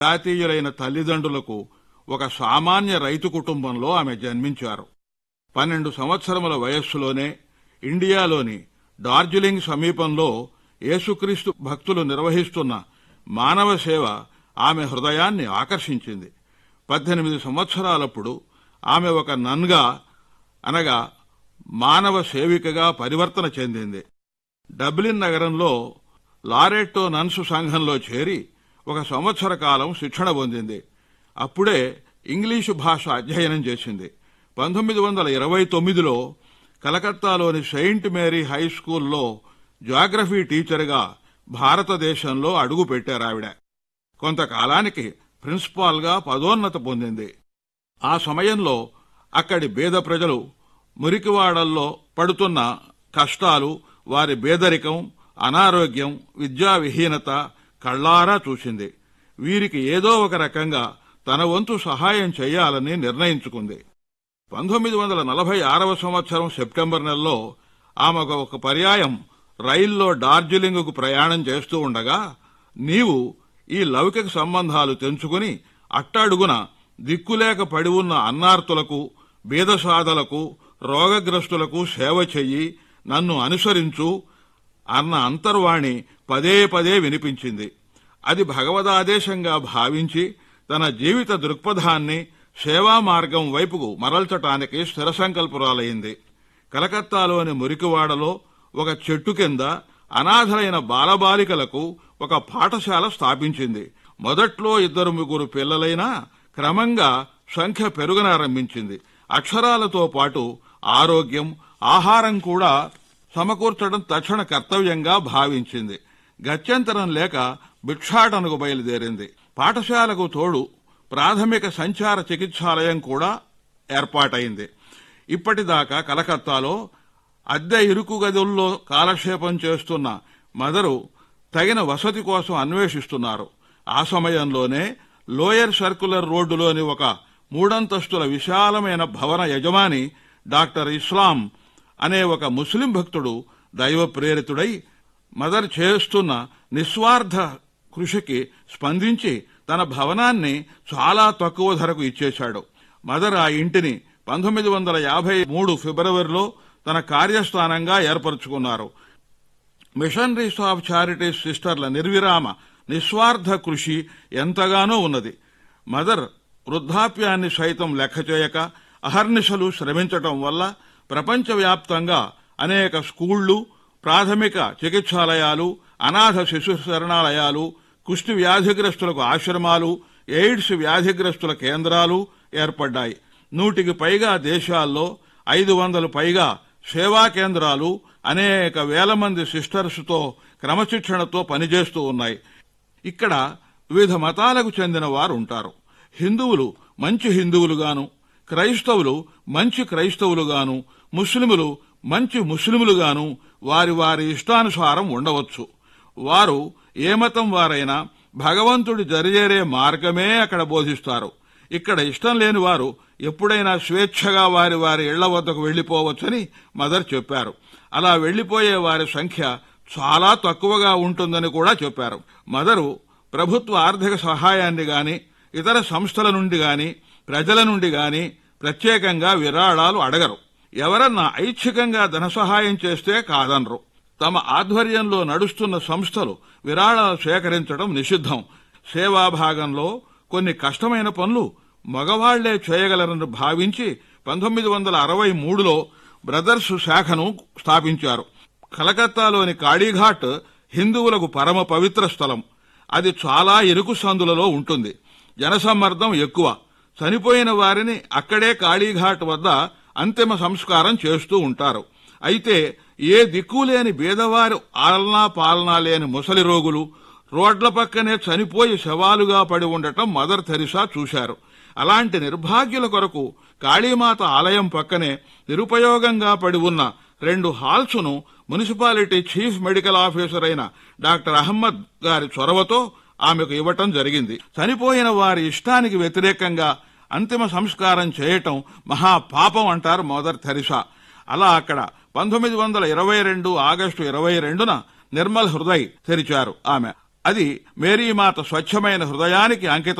జాతీయులైన తల్లిదండ్రులకు ఒక సామాన్య రైతు కుటుంబంలో ఆమె జన్మించారు పన్నెండు సంవత్సరముల వయస్సులోనే ఇండియాలోని డార్జిలింగ్ సమీపంలో యేసుక్రీస్తు భక్తులు నిర్వహిస్తున్న మానవ సేవ ఆమె హృదయాన్ని ఆకర్షించింది పద్దెనిమిది సంవత్సరాలప్పుడు ఆమె ఒక నన్గా అనగా మానవ సేవికగా పరివర్తన చెందింది డబ్లిన్ నగరంలో లారెట్టో నన్సు సంఘంలో చేరి ఒక సంవత్సర కాలం శిక్షణ పొందింది అప్పుడే ఇంగ్లీషు భాష అధ్యయనం చేసింది పంతొమ్మిది వందల ఇరవై తొమ్మిదిలో కలకత్తాలోని సెయింట్ మేరీ హై స్కూల్లో జాగ్రఫీ టీచర్గా భారతదేశంలో అడుగు పెట్టారావిడ కొంతకాలానికి ప్రిన్సిపాల్గా పదోన్నత పొందింది ఆ సమయంలో అక్కడి బీద ప్రజలు మురికివాడల్లో పడుతున్న కష్టాలు వారి బేదరికం అనారోగ్యం విద్యా విహీనత కళ్ళారా చూసింది వీరికి ఏదో ఒక రకంగా తన వంతు సహాయం చేయాలని నిర్ణయించుకుంది పంతొమ్మిది వందల నలభై ఆరవ సంవత్సరం సెప్టెంబర్ నెలలో ఆమె ఒక పర్యాయం రైల్లో డార్జిలింగ్కు ప్రయాణం చేస్తూ ఉండగా నీవు ఈ లౌకిక సంబంధాలు తెంచుకుని అట్టడుగున దిక్కులేక పడి ఉన్న అన్నార్తులకు బీదసాదలకు రోగగ్రస్తులకు సేవ చెయ్యి నన్ను అనుసరించు అన్న అంతర్వాణి పదే పదే వినిపించింది అది భగవదాదేశంగా భావించి తన జీవిత దృక్పథాన్ని సేవా మార్గం వైపుకు మరల్చటానికి స్థిర సంకల్పురాలైంది కలకత్తాలోని మురికివాడలో ఒక చెట్టు కింద అనాథలైన బాలబాలికలకు ఒక పాఠశాల స్థాపించింది మొదట్లో ఇద్దరు ముగ్గురు పిల్లలైనా క్రమంగా సంఖ్య పెరుగనారంభించింది అక్షరాలతో పాటు ఆరోగ్యం ఆహారం కూడా సమకూర్చడం తక్షణ కర్తవ్యంగా భావించింది గత్యంతరం లేక భిక్షాటనకు బయలుదేరింది పాఠశాలకు తోడు ప్రాథమిక సంచార చికిత్సాలయం కూడా ఏర్పాటైంది ఇప్పటిదాకా కలకత్తాలో అద్దె ఇరుకు గదుల్లో కాలక్షేపం చేస్తున్న మదరు తగిన వసతి కోసం అన్వేషిస్తున్నారు ఆ సమయంలోనే లోయర్ సర్కులర్ రోడ్డులోని ఒక మూడంతస్తుల విశాలమైన భవన యజమాని డాక్టర్ ఇస్లాం అనే ఒక ముస్లిం భక్తుడు దైవ ప్రేరితుడై మదర్ చేస్తున్న నిస్వార్థ కృషికి స్పందించి తన భవనాన్ని చాలా తక్కువ ధరకు ఇచ్చేశాడు మదర్ ఆ ఇంటిని పంతొమ్మిది వందల యాభై మూడు ఫిబ్రవరిలో తన కార్యస్థానంగా ఏర్పరచుకున్నారు మిషనరీస్ ఆఫ్ చారిటీస్ సిస్టర్ల నిర్విరామ నిస్వార్థ కృషి ఎంతగానో ఉన్నది మదర్ వృద్ధాప్యాన్ని సైతం లెక్క చేయక అహర్నిశలు శ్రమించటం వల్ల ప్రపంచవ్యాప్తంగా అనేక స్కూళ్లు ప్రాథమిక చికిత్సాలయాలు అనాథ శిశు శరణాలయాలు కుష్టి వ్యాధిగ్రస్తులకు ఆశ్రమాలు ఎయిడ్స్ వ్యాధిగ్రస్తుల కేంద్రాలు ఏర్పడ్డాయి నూటికి పైగా దేశాల్లో ఐదు వందలు పైగా సేవా కేంద్రాలు అనేక వేల మంది సిస్టర్స్తో క్రమశిక్షణతో పనిచేస్తూ ఉన్నాయి ఇక్కడ వివిధ మతాలకు చెందిన వారు ఉంటారు హిందువులు మంచి హిందువులుగాను క్రైస్తవులు మంచి క్రైస్తవులుగాను ముస్లిములు మంచి ముస్లిములుగాను వారి వారి ఇష్టానుసారం ఉండవచ్చు వారు ఏ మతం వారైనా భగవంతుడి జరిజేరే మార్గమే అక్కడ బోధిస్తారు ఇక్కడ ఇష్టం లేని వారు ఎప్పుడైనా స్వేచ్ఛగా వారి వారి ఇళ్ల వద్దకు వెళ్లిపోవచ్చని మదర్ చెప్పారు అలా వెళ్లిపోయే వారి సంఖ్య చాలా తక్కువగా ఉంటుందని కూడా చెప్పారు మదరు ప్రభుత్వ ఆర్థిక సహాయాన్ని గాని ఇతర సంస్థల నుండి గాని ప్రజల నుండి గాని ప్రత్యేకంగా విరాళాలు అడగరు ఎవరన్నా ఐచ్ఛికంగా ధన సహాయం చేస్తే కాదనరు తమ ఆధ్వర్యంలో నడుస్తున్న సంస్థలు విరాళాలు సేకరించడం నిషిద్ధం సేవాభాగంలో కొన్ని కష్టమైన పనులు మగవాళ్లే చేయగలరని భావించి పంతొమ్మిది వందల అరవై మూడులో బ్రదర్స్ శాఖను స్థాపించారు కలకత్తాలోని కాళీఘాట్ హిందువులకు పరమ పవిత్ర స్థలం అది చాలా ఇరుకు సందులలో ఉంటుంది జనసమ్మర్దం ఎక్కువ చనిపోయిన వారిని అక్కడే కాళీఘాట్ వద్ద అంతిమ సంస్కారం చేస్తూ ఉంటారు అయితే ఏ దిక్కులేని బీదవారు ఆలనా పాలనా లేని ముసలి రోగులు రోడ్ల పక్కనే చనిపోయి శవాలుగా పడి ఉండటం మదర్ తెరిసా చూశారు అలాంటి నిర్భాగ్యుల కొరకు కాళీమాత ఆలయం పక్కనే నిరుపయోగంగా పడి ఉన్న రెండు హాల్స్ను మున్సిపాలిటీ చీఫ్ మెడికల్ ఆఫీసర్ అయిన డాక్టర్ అహ్మద్ గారి చొరవతో ఆమెకు ఇవ్వటం జరిగింది చనిపోయిన వారి ఇష్టానికి వ్యతిరేకంగా అంతిమ సంస్కారం చేయటం మహాపాపం అంటారు మదర్ థెరిసా అలా అక్కడ పంతొమ్మిది వందల ఇరవై రెండు ఆగస్టు ఇరవై రెండున నిర్మల్ హృదయ్ తెరిచారు ఆమె అది మేరీమాత స్వచ్ఛమైన హృదయానికి అంకితం